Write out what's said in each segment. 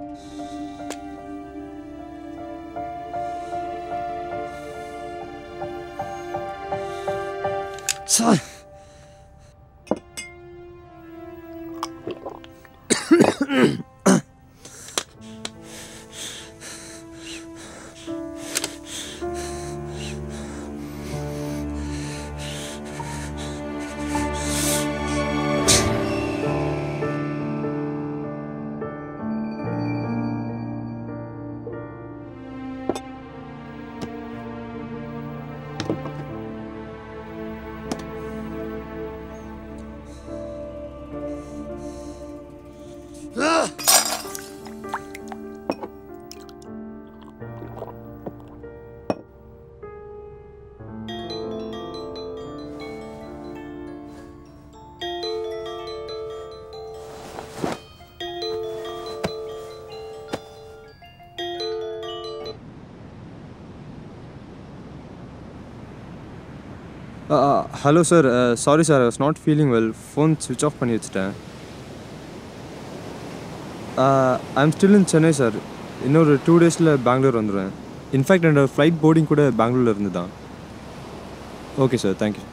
Sir hello sir sorry sir I was not feeling well phone ஸ்விட்ச் off பண்ணி வச்சுட்டேன் I am still in Chennai sir இன்னொரு two டேஸில் பெங்களூர் வந்துடுவேன் இன்ஃபேக்ட் என்னோட ஃப்ளைட் போர்டிங் கூட பெங்களூரில் இருந்து தான் okay sir thank you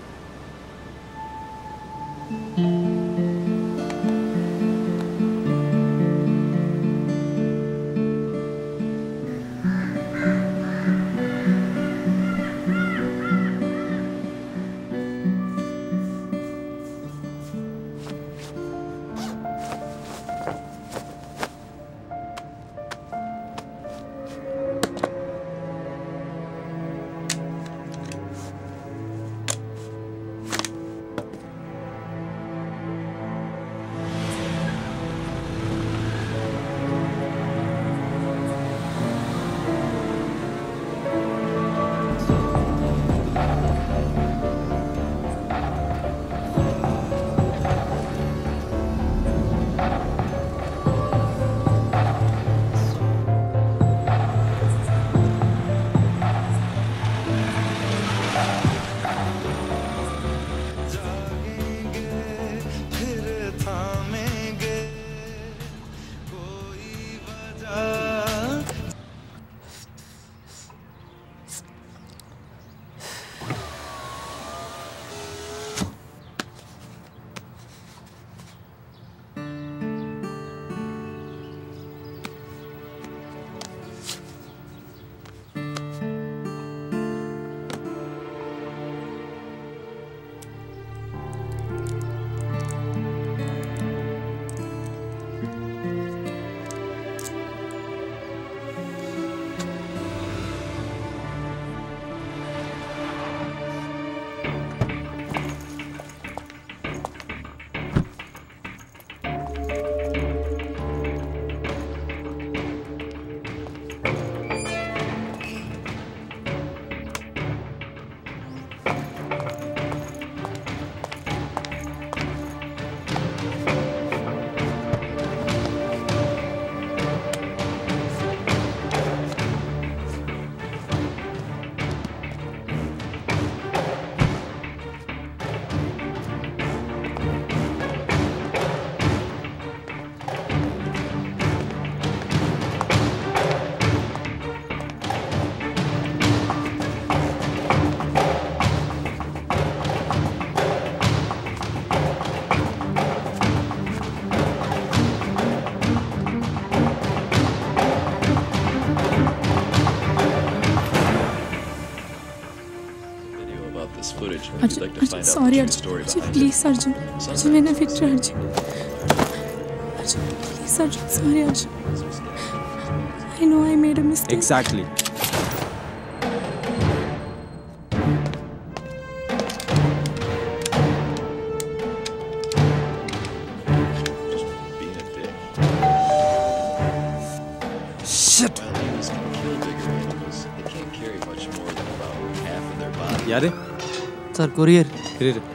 video about this footage. We'd Arjun, like to Arjun, find out sorry, the true Arjun. story Arjun, behind it. please, Arjun. Arjun, मैंने Victor Arjun. Arjun, please, Arjun. Sorry, Arjun. I know I made a mistake. Exactly Being a dick. Shit. While humans can kill bigger animals, they can't carry much more than about half of their body. யாரு sir courier இரு இரு.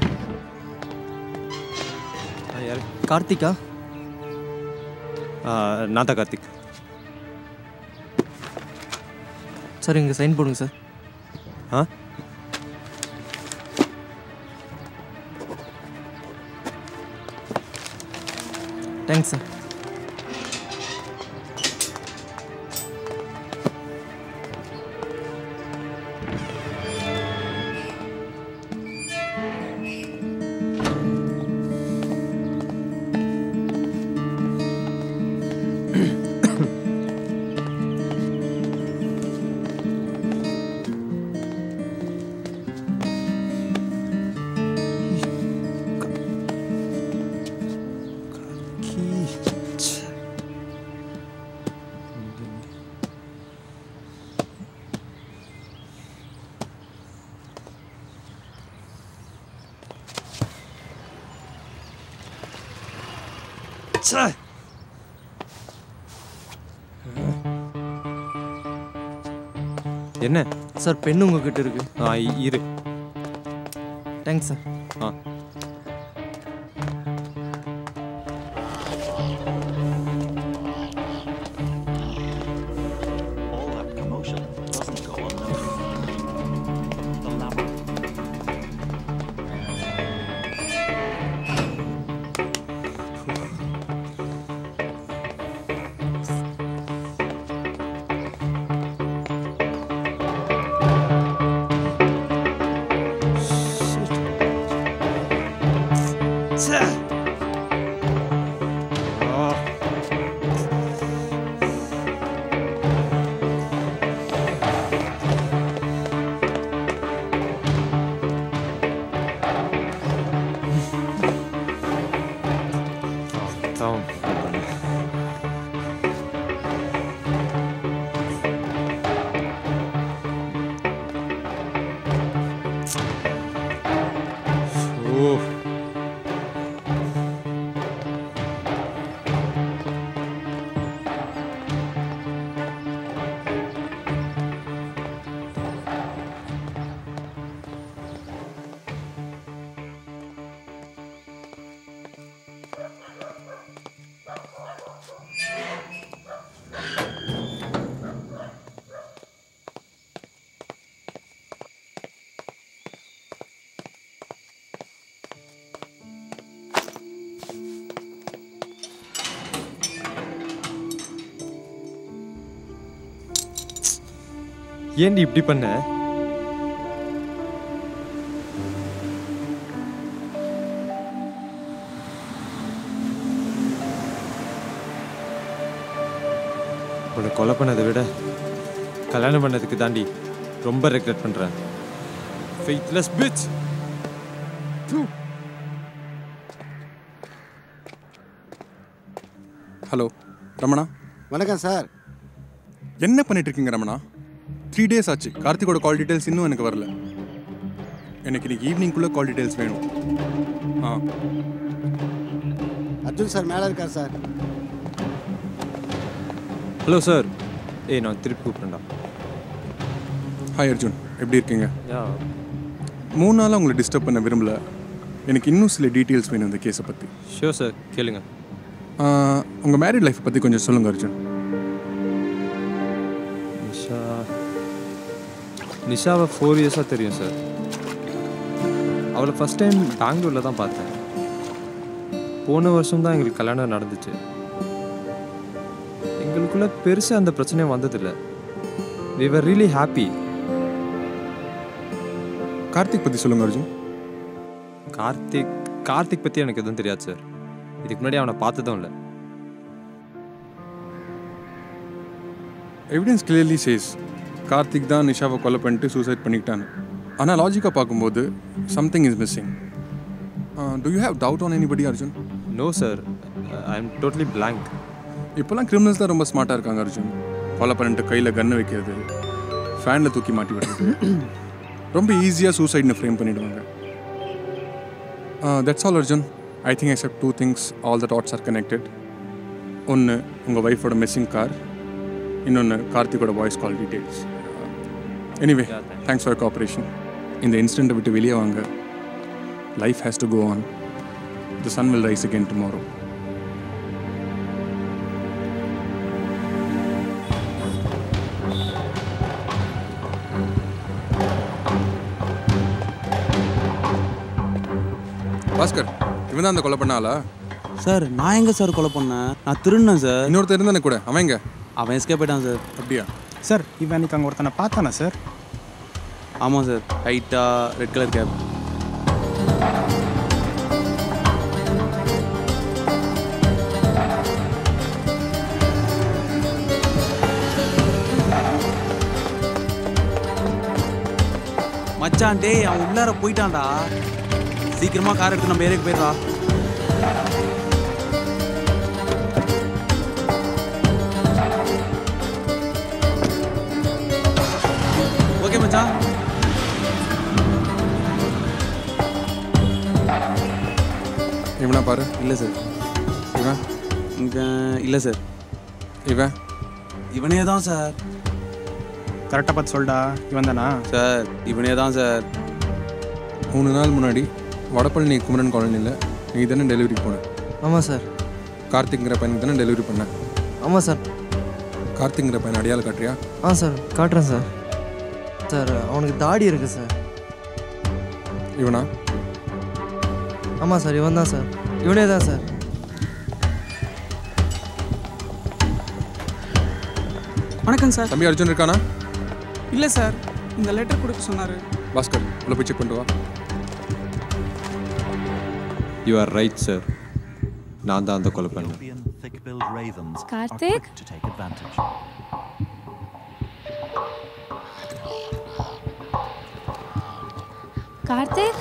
ஆ, யாரு கார்த்திகா ஆ, நான் தான் Karthik sir இங்கே சைன் போடுங்க சார் ஆ தேங்க்ஸ் சார் என்ன சார் பெண்ணு உங்ககிட்ட இருக்கு ஆ இ- இரு தேங்க்ஸ் சார் ஆ All that commotion doesn't go unnoticed. The labyrinth. தான் ஓ ஏன்டி இப்படி பண்ண உன்னை கொலை பண்ணதை விட கல்யாணம் பண்ணதுக்கு தாண்டி ரொம்ப ரெக்ரெட் பண்றேன் ஃபெய்த்லெஸ் பிச் ஹலோ ரமணா வணக்கம் சார் என்ன பண்ணிட்டு இருக்கீங்க ரமணா த்ரீ டேஸ் ஆச்சு கார்த்திகோட கால் டீடைல்ஸ் இன்னும் எனக்கு வரல எனக்கு இன்னைக்கு ஈவினிங்குள்ளே கால் டீடைல்ஸ் வேணும் ஆ அர்ஜுன் சார் மேலே இருக்கார் சார் ஹலோ சார் ஏய் நான் திருப்பி கூப்பிட்டேன்டா ஹாய் அர்ஜுன் எப்படி இருக்கீங்க யா மூணு நாளாக உங்களை டிஸ்டர்ப் பண்ண விரும்பல எனக்கு இன்னும் சில டீட்டெயில்ஸ் வேணும் இந்த கேஸை பற்றி ஷியோர் சார் கேளுங்க உங்கள் மேரிட் லைஃப் பற்றி கொஞ்சம் சொல்லுங்கள் அர்ஜுன் நிஷா நிஷாவை ஃபோர் இயர்ஸாக தெரியும் சார் அவளை ஃபஸ்ட் டைம் பெங்களூரில் தான் பார்த்தேன் போன வருஷம் தான் எங்களுக்கு கல்யாணம் நடந்துச்சு எங்களுக்குள்ள பெருசாக அந்த பிரச்சனையும் வந்ததில்லை we were really happy Karthik பற்றி சொல்லுங்கள் அர்ஜுன் கார்த்திக் கார்த்திக் பற்றி எனக்கு எதுவும் தெரியாது சார் இதுக்கு முன்னாடி அவனை பார்த்ததும் இல்லை எவிடன்ஸ் கிளியர்லி சேஸ் கார்த்திக் தான் நிஷாவை கொலை பண்ணிட்டு சூசைட் பண்ணிக்கிட்டான்னு ஆனால் லாஜிக்காக பார்க்கும்போது something is missing do you have doubt on anybody Arjun no sir I am totally blank இப்போல்லாம் கிரிமினல்ஸ் தான் ரொம்ப ஸ்மார்ட்டாக இருக்காங்க அர்ஜுன் கொலை பண்ணிட்டு கையில் கன்று வைக்கிறது ஃபேனில் தூக்கி மாட்டி விடுறது ரொம்ப ஈஸியாக சூசைட்னு ஃப்ரேம் பண்ணிடுவாங்க that's all Arjun I think except two things all the dots are connected ஒன்று உங்கள் ஒய்ஃபோட மிஸ்ஸிங் கார் இன்னொன்று கார்த்திகோட voice call details anyway thanks for cooperation இந்த இன்சிடெண்ட்டை விட்டு வெளியே வாங்க life has to go on the sun will rise again tomorrow Bhaskar இவன் தான் அந்த கொலை பண்ணாளா சார் நான் எங்கே சார் கொலை பண்ணேன் நான் திருடினேன் சார் இன்னொருத்தர் இருந்தானே கூட அவன் எங்க அவன் எஸ்கேப் போயிட்டான் சார் அப்படியா சார் இவன் அன்னைக்கு அங்கே ஒருத்தனை பார்த்தானா சார் ஆமாம் சார் ஹைட்டாக ரெட் கலர் கேப் மச்சான் டேய் அவன் உள்ளார போயிட்டான்டா சீக்கிரமா கார் எடுத்து நம்ம ஏரியாக்கு போயிடா ஓகே மச்சான் இவனா பாரு இல்லை சார் இவன் இவன் இல்லை சார் இவன் இவனே தான் சார் கரெக்டாக பார்த்து சொல்டா இவன் தானா சார் இவனே தான் சார் மூணு நாள் முன்னாடி வடபழனி குமரன் காலனியில் நீ தானே டெலிவரி போன ஆமாம் சார் கார்த்திக்ங்கிற பையனுக்கு தானே டெலிவரி பண்ண ஆமாம் சார் கார்த்திக்ங்கிற பையன் அடையாளம் காட்டுறியா ஆ சார் காட்டுறேன் சார் சார் அவனுக்கு தாடி இருக்கு சார் இவனா ஆமாம் சார் இவன் தான் சார் இவனே தான் சார் வணக்கம் சார் தம்பி அர்ஜுன் இருக்கானா இல்லை சார் இந்த லெட்டர் கொடுக்க சொன்னார் பாஸ்கர் உள்ள போய் செக் பண்ணிட்டு வா யூ ஆர் ரைட் சார் நான் தான் அந்த கொலை பண்ணேன் Ethiopian thick-billed ravens are Karthik? quick to take advantage. Karthik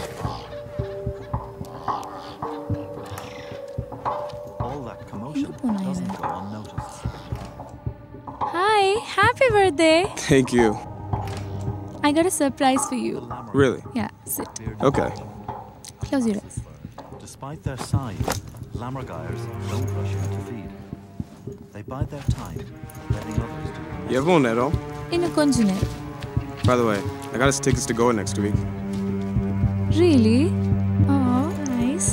All that commotion போனா doesn't இவன்? go unnoticed. Hi happy birthday Thank you. I got a surprise for you. Really? Yeah, sit. Okay. Close your eyes. Despite their size, lammergeiers don't rush in to feed. They bide their time, letting others do the You have one, Nero. இன்னும் கொஞ்ச நேரம் By the way, I got us tickets to go next week. Really? Oh, nice.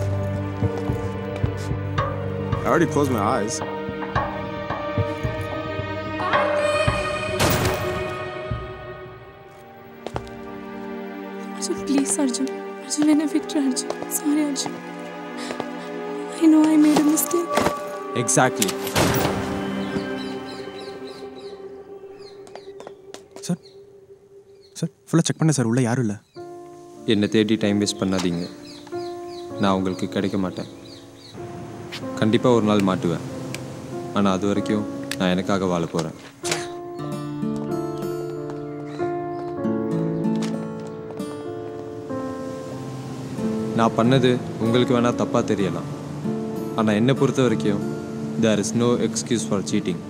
I already closed my eyes. Arjun, please, Arjun. Arjun, என்ன விட்டுரு Arjun. Sorry, Arjun. I know I made a mistake. Exactly sir sir ஃபுல்லாக check பண்ணேன் sir உள்ளே யாரும் இல்லை என்னை தேடி time waste பண்ணாதீங்க நான் உங்களுக்கு கிடைக்க மாட்டேன் கண்டிப்பாக ஒரு நாள் மாட்டுவேன் ஆனால் அது வரைக்கும் நான் எனக்காக வாழ போகிறேன் நான் பண்ணது உங்களுக்கு வேணால் தப்பாக தெரியலாம் ஆனால் என்னை பொறுத்த வரைக்கும் there is no excuse for seating